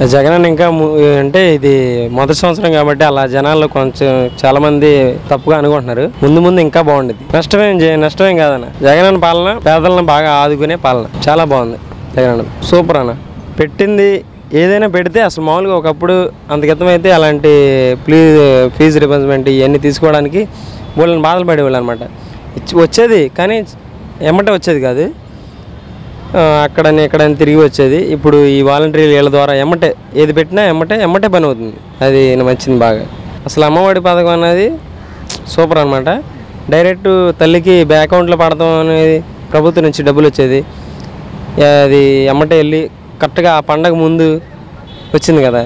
జగన్ అన్న ఇంకా ము- అంటే ఇది మొదటి సంవత్సరం కాబట్టి అలా జనాల్లో కొంచెం చాలా మంది తప్పుగా అనుకుంటున్నారు ముందు ముందు ఇంకా బాగుండేది నష్టమేం చే- నష్టమేం కాదన్న జగన్ అన్న పాలన పేదలను బాగా ఆదుకునే పాలన చాలా బాగుంది జగన్ అన్న సూపర్ అన్న పెట్టింది ఏదైనా పెడితే అసలు మామూలుగా ఒకప్పుడు అంత క్రితం అయితే అలాంటి ప్లీజ్ ఫీజు రిపన్స్మెంట్ ఇవన్నీ తీసుకోవడానికి వాళ్ళని బాధలు పడేవాళ్ళు అనమాట వచ్చేది కానీ ఎమ్మటే వచ్చేది కాదు ఆ, అక్కడని ఇక్కడని తిరిగి వచ్చేది ఇప్పుడు ఈ వాలంటీర్ వీళ్ళ ద్వారా ఎమ్మటే ఏది పెట్టినా ఎమ్మటే ఎమ్మటే పని అవుతుంది అది నాకు నచ్చింది బాగా అసలు అమ్మఒడి పథకం అనేది సూపర్ అనమాట డైరెక్ట్ తల్లికి బ్యాంక్ అకౌంట్లో పడతాం అనేది ప్రభుత్వం నుంచి డబ్బులు వచ్చేది ఆ, అది ఎమ్మటే వెళ్ళి కరెక్ట్గా ఆ పండగ ముందు వచ్చింది కదా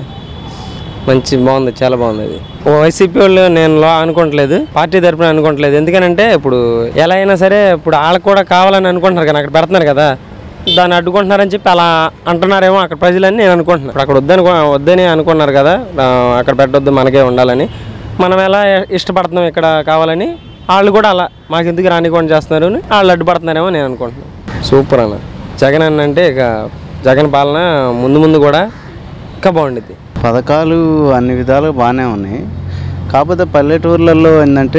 మంచి బాగుంది చాలా బాగుంది అది ఓ వైసీపీ వాళ్ళు నేను లో అనుకోవట్లేదు పార్టీ తరపున అనుకోవట్లేదు ఎందుకనంటే ఇప్పుడు ఎలా అయినా సరే ఇప్పుడు వాళ్ళకి కూడా కావాలని అనుకుంటున్నారు కదా అక్కడ పెడుతున్నారు కదా దాన్ని అడ్డుకుంటున్నారని చెప్పి అలా అంటున్నారేమో అక్కడ ప్రజలని నేను అనుకుంటున్నాను ఇప్పుడు అక్కడ వద్దని వద్దని అనుకున్నారు కదా ఆ, అక్కడ పెట్టొద్దు మనకే ఉండాలని మనం ఎలా ఇష్టపడుతున్నాం ఇక్కడ కావాలని వాళ్ళు కూడా అలా మాకు ఎందుకు రానికుండా చేస్తున్నారు అని వాళ్ళు అడ్డుపడుతున్నారేమో నేను అనుకుంటున్నాను సూపర్ అన్న జగన్ అన్న అంటే ఇక జగన్ పాలన ముందు ముందు కూడా ఇంకా బాగుండిద్ది పథకాలు అన్ని విధాలు బాగానే ఉన్నాయి కాకపోతే పల్లెటూర్లలో ఏంటంటే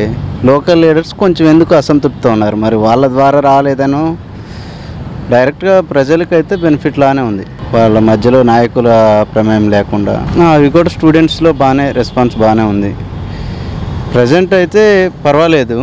లోకల్ లీడర్స్ కొంచెం ఎందుకు అసంతృప్తితో ఉన్నారు మరి వాళ్ళ ద్వారా రాలేదనో డైరెక్ట్గా ప్రజలకైతే బెనిఫిట్ లానే ఉంది వాళ్ళ మధ్యలో నాయకుల ప్రమేయం లేకుండా ఆ, అవి కూడా స్టూడెంట్స్లో బాగానే రెస్పాన్స్ బాగానే ఉంది ప్రజెంట్ అయితే పర్వాలేదు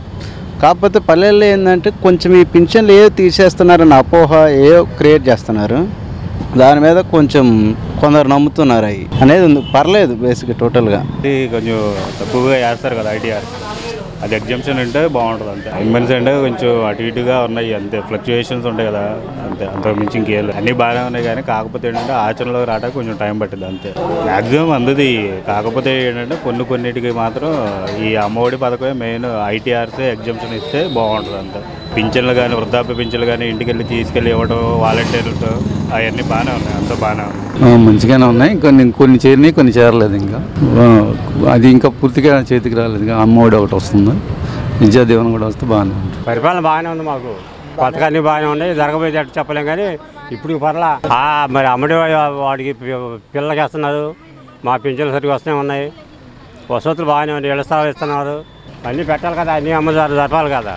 కాకపోతే పల్లెల్లో ఏంటంటే కొంచెం ఈ పింఛన్లు ఏ తీసేస్తున్నారని అపోహ ఏ క్రియేట్ చేస్తున్నారు దాని మీద కొంచెం కొందరు నమ్ముతున్నారు అవి అనేది ఉంది పర్లేదు బేసిక్గా టోటల్గా ఇది కొంచెం తక్కువగా వేస్తారు కదా ఐటీఆర్ అది ఎగ్జామ్షన్ అంటే బాగుంటుంది అంతే ఎమ్మెల్సీ అంటే కొంచెం అటు ఇటుగా ఉన్నాయి అంతే ఫ్లక్చుయేషన్స్ ఉంటాయి కదా అంతే అంతకు మించి ఇంకేం లేదు అన్నీ బాగానే ఉన్నాయి కానీ కాకపోతే ఏంటంటే ఆచరణలో రావడానికి కొంచెం టైం పట్టింది అంతే మ్యాక్సిమం అందది కాకపోతే ఏంటంటే కొన్ని కొన్నిటికి మాత్రం ఈ అమ్మఒడి పథకమే మెయిన్ ఐటీఆర్సే ఎగ్జామ్షన్ ఇస్తే బాగుంటుంది అంతే పింఛన్లు కానీ వృద్ధాప్య పింఛన్లు కానీ ఇంటికి వెళ్ళి తీసుకెళ్ళి ఇవ్వడం వాలంటీర్లతో అవన్నీ బాగానే ఉన్నాయి అంతా బాగానే ఉంది ఆ, మంచిగానే ఉన్నాయి కొన్ని కొన్ని చేరినాయి కొన్ని చేరలేదు ఇంకా ఆ, అది ఇంకా పూర్తిగా చేతికి రాలేదు ఇంకా అమ్మఒడి ఒకటి వస్తుంది విద్యా దీవెన కూడా వస్తే బాగానే ఉంటుంది పరిపాలన బాగానే ఉంది మాకు పథకాన్ని బాగానే ఉన్నాయి జరగబోయేటట్టు చెప్పలేం కానీ ఇప్పుడు పర్లా ఆ, మరి అమ్మడి వా- వాడికి పి- పిల్లలకి వేస్తున్నారు మా పింఛన్లు సరిగ్గా వస్తూనే ఉన్నాయి వసతులు బాగానే ఉన్నాయి ఇళ్ళ స్థలాలు ఇస్తున్నారు అన్నీ పెట్టాలి కదా అన్నీ అమ్మ జర- జరపాలి కదా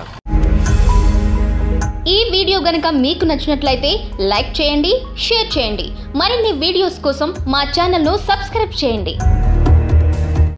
ఈ వీడియో గనుక మీకు నచ్చినట్లయితే లైక్ చేయండి షేర్ చేయండి మరిన్ని వీడియోస్ కోసం మా ఛానల్ను సబ్స్క్రైబ్ చేయండి